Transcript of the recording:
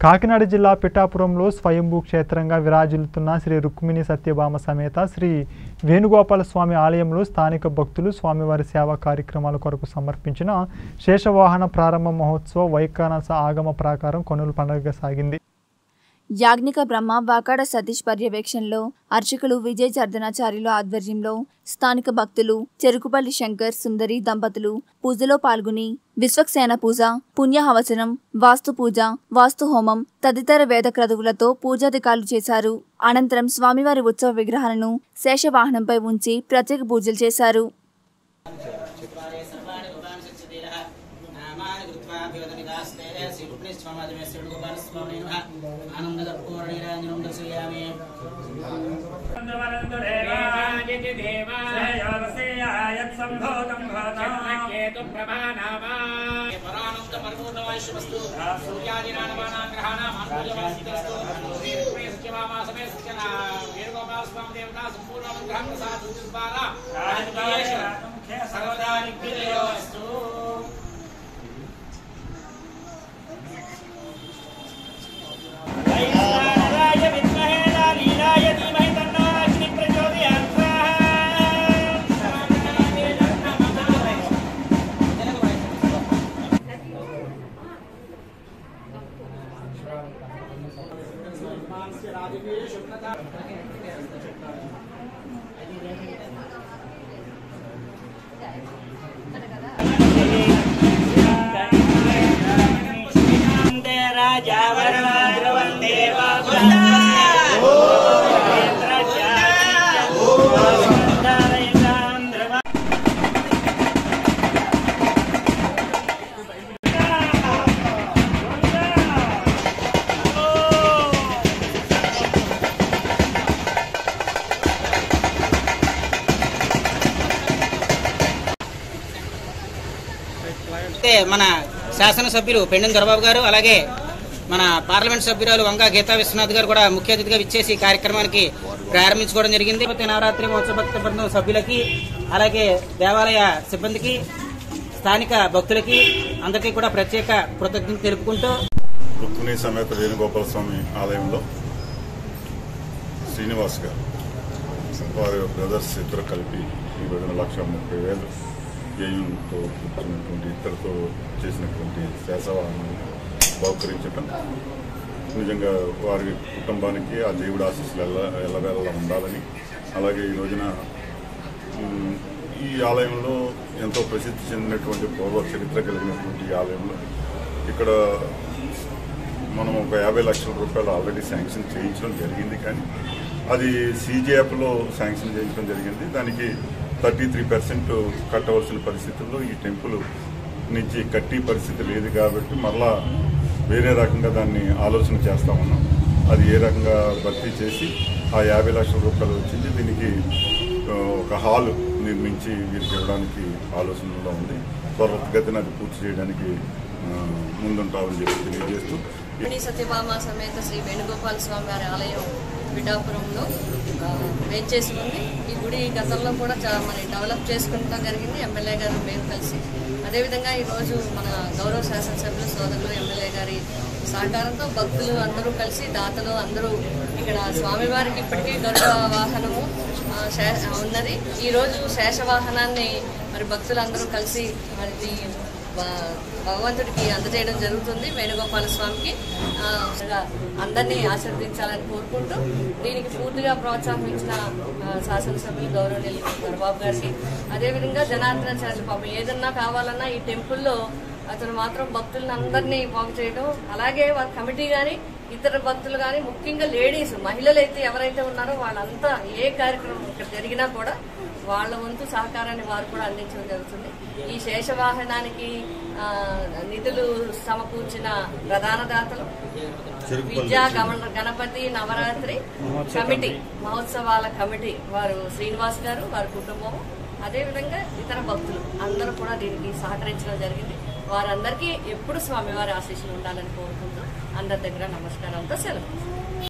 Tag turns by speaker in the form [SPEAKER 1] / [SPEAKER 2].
[SPEAKER 1] కాకినాడ జిల్లా పిఠాపురంలో స్వయంభూ క్షేత్రంగా విరాజిల్లుతున్న శ్రీ రుక్మిణి సత్యభామ సమేత శ్రీ వేణుగోపాల స్వామి ఆలయంలో స్థానిక భక్తులు స్వామివారి సేవా కార్యక్రమాల కొరకు సమర్పించిన శేషవాహన ప్రారంభ మహోత్సవ వైకానస ఆగమ ప్రాకారం కొనులు పండుగగా సాగింది
[SPEAKER 2] యాజ్ఞిక బ్రహ్మ వాకాడ సతీష్ పర్యవేక్షణలో అర్చకులు విజయ్ చర్దనాచార్యుల ఆధ్వర్యంలో స్థానిక భక్తులు చెరుకుపల్లి శంకర్ సుందరి దంపతులు పూజలో పాల్గొని విశ్వక్సేన పూజ పుణ్యహవచనం వాస్తు పూజ వాస్తు హోమం తదితర వేద క్రతువులతో పూజాధికారులు చేశారు అనంతరం స్వామివారి ఉత్సవ విగ్రహాలను శేషవాహనంపై ఉంచి ప్రత్యేక పూజలు చేశారు
[SPEAKER 3] వైష్ణవాయ విద్మహే నాలీలాయ ధీమహి తన్నో అగ్ని ప్రచోదయాత్ వందే రాజా వరుణాద్రవం దేవా
[SPEAKER 4] అయితే మన శాసనసభ్యులు పెండెం దొరబాబు గారు అలాగే మన పార్లమెంట్ సభ్యురాలు వంగా గీతా విశ్వనాథ్ గారు కూడా ముఖ్య అతిథిగా విచ్చేసి ఈ కార్యక్రమానికి ప్రారంభించుకోవడం జరిగింది ప్రతి నవరాత్రి మహోత్సవ భక్త బృందం సభ్యులకి అలాగే దేవాలయ సిబ్బందికి స్థానిక భక్తులకి అందరికీ కూడా ప్రత్యేక కృతజ్ఞత తెలుపుకుంటూ
[SPEAKER 5] రుక్మిణి సమేత వేణుగోపాల స్వామి ఆలయంలో శ్రీనివాస్ గారు వారి బ్రదర్స్ ఇద్దరు కలిపి ఈ రోజున లక్ష ముప్పై వేలు వ్యయంతో కూర్చున్నటువంటి ఇద్దరితో చేసినటువంటి శేషవాహనాన్ని బహుకరించటం నిజంగా వారి కుటుంబానికి ఆ దేవుడి ఆశీస్సులు ఎల్ల ఎల్లవేళలా ఉండాలని అలాగే ఈ రోజున ఉమ్, ఈ ఆలయంలో ఎంతో ప్రసిద్ధి చెందినటువంటి పూర్వ చరిత్ర కలిగినటువంటి ఈ ఆలయంలో ఇక్కడ మనం ఒక యాభై లక్షల రూపాయలు ఆల్రెడీ శాంక్షన్ చేయించడం జరిగింది కానీ అది సీజేఎఫ్లో శాంక్షన్ చేయించడం జరిగింది దానికి థర్టీ త్రీ పర్సెంట్ కట్టవలసిన పరిస్థితుల్లో ఈ టెంపుల్ నుంచి కట్టి పరిస్థితి లేదు కాబట్టి మరలా వేరే రకంగా దాన్ని ఆలోచన చేస్తా ఉన్నాం అది ఏ రకంగా భర్తీ చేసి ఆ యాభై లక్షల రూపాయలు వచ్చింది దీనికి ఆ, ఒక హాల్ నిర్మించి వీరికి ఇవ్వడానికి ఆలోచనలో ఉంది త్వరగతిన అది పూర్తి చేయడానికి ఆ, ముందుంటామని చెప్పి తెలియజేస్తూ
[SPEAKER 6] రుక్మిణి సత్యభామ సమేత శ్రీ వేణుగోపాల స్వామి వారి ఆలయం పిఠాపురంలో ఆ, వేంచేసి ఉంది ఈ గుడి గతంలో కూడా చాలా మరి డెవలప్ చేసుకుంటా జరిగింది ఎమ్మెల్యే గారు మేము కలిసి అదేవిధంగా ఈరోజు మన గౌరవ శాసనసభ్యులు సోదరులు ఎమ్మెల్యే గారి సహకారంతో భక్తులు అందరూ కలిసి దాతలు అందరూ ఇక్కడ స్వామివారికి ఇప్పటికీ గరుడ వాహనము ఆ, శే- ఉన్నది ఈరోజు శేషవాహనాన్ని మరి భక్తులందరూ కలిసి మరి ఈ భ- భగవంతుడికి అందజేయడం జరుగుతుంది వేణుగోపాల స్వామికి ఆ, అందరినీ ఆశీర్వదించాలని కోరుకుంటూ దీనికి పూర్తిగా ప్రోత్సాహం ఇచ్చిన ఆ, శాసనసభ్యులు గౌరవనీయులు దొరబాబు గారికి అదేవిధంగా జనార్దన చార్య పాపం ఏదన్నా కావాలన్నా ఈ టెంపుల్లో అతను మాత్రం భక్తులను అందరినీ బాగు చేయడం అలాగే వారి కమిటీ కానీ ఇతర భక్తులు కానీ ముఖ్యంగా లేడీస్ మహిళలు అయితే ఎవరైతే ఉన్నారో వాళ్ళంతా ఏ కార్యక్రమం ఇక్కడ జరిగినా కూడా వాళ్ళ వంతు సహకారాన్ని వారు కూడా అందించడం జరుగుతుంది ఈ శేషవాహనానికి ఆ, నిధులు సమకూర్చిన ప్రధాన దాతలు విద్యా గమన గణపతి నవరాత్రి కమిటీ మహోత్సవాల కమిటీ వారు శ్రీనివాస్ గారు వారి కుటుంబం అదేవిధంగా ఇతర భక్తులు అందరూ కూడా దీనికి సహకరించడం జరిగింది వారందరికీ ఎప్పుడు స్వామివారి ఆశీస్సులు ఉండాలని కోరుకుంటూ అందరి దగ్గర నమస్కారాలతో సెలవు